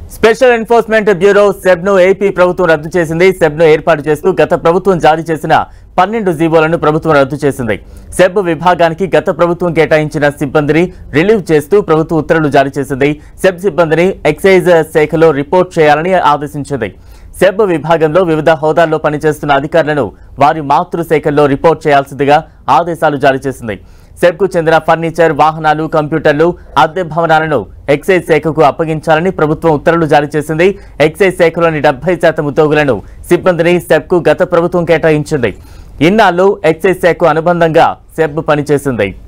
special enforcement bureau SEB ను AP ప్రభుత్వం రద్దు చేసింది సెబ్ ను ఏర్పాటు చేస్తూ గత ప్రభుత్వం జారీ చేసిన పన్నెండు జీవోలను ప్రభుత్వం రద్దు చేసింది సెబ్ విభాగానికి గత ప్రభుత్వం కేటాయించిన సిబ్బందిని రిలీవ్ చేస్తూ ప్రభుత్వం ఉత్తర్వులు జారీ చేసింది సెబ్ సిబ్బందిని ఎక్సైజ్ శాఖలో రిపోర్ట్ చేయాలని ఆదేశించింది సెబ్ విభాగంలో వివిధ హోదాల్లో పనిచేస్తున్న అధికారులను వారి మాతృశాఖల్లో రిపోర్ట్ చేయాల్సిందిగా ఆదేశాలు జారీ చేసింది సెబ్కు చెందిన ఫర్నిచర్ వాహనాలు కంప్యూటర్లు అద్దె భవనాలను ఎక్సైజ్ శాఖకు అప్పగించాలని ప్రభుత్వం ఉత్తర్వులు జారీ చేసింది ఎక్సైజ్ శాఖలోని డెబ్బై శాతం ఉద్యోగులను సిబ్బందిని సెబ్కు గత ప్రభుత్వం కేటాయించింది ఇన్నాళ్ళు ఎక్సైజ్ శాఖకు అనుబంధంగా సెబ్ పనిచేసింది